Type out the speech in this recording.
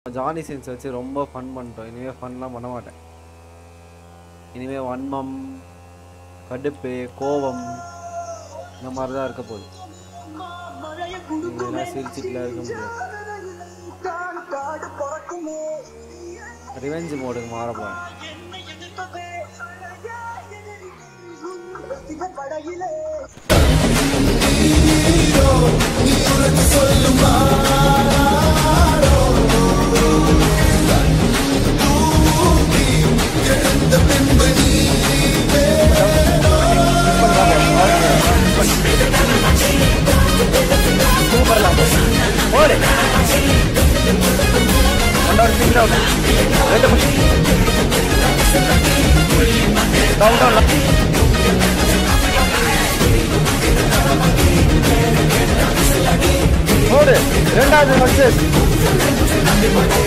Johnny scenes வச்சு ரொம்ப fun பண்ணிட்டோம் இனிமேல் ஃபன்லாம் பண்ண மாட்டேன் இனிமேல் வன்மம் கடுப்பு கோபம் இந்த மாதிரி தான் இருக்க போகுது இனிமேலாம் சிரிச்சுட்டுலாம் இருக்க முடியாது ரிவெஞ்ச் மோடுக்கு மாற போகிறேன் ஓடு ஒன்றரை ஸ்பீட் அவுட் ரெண்டு புஷ் டவுன் டவுன் ஓடு ரெண்டாவது மச்சஸ்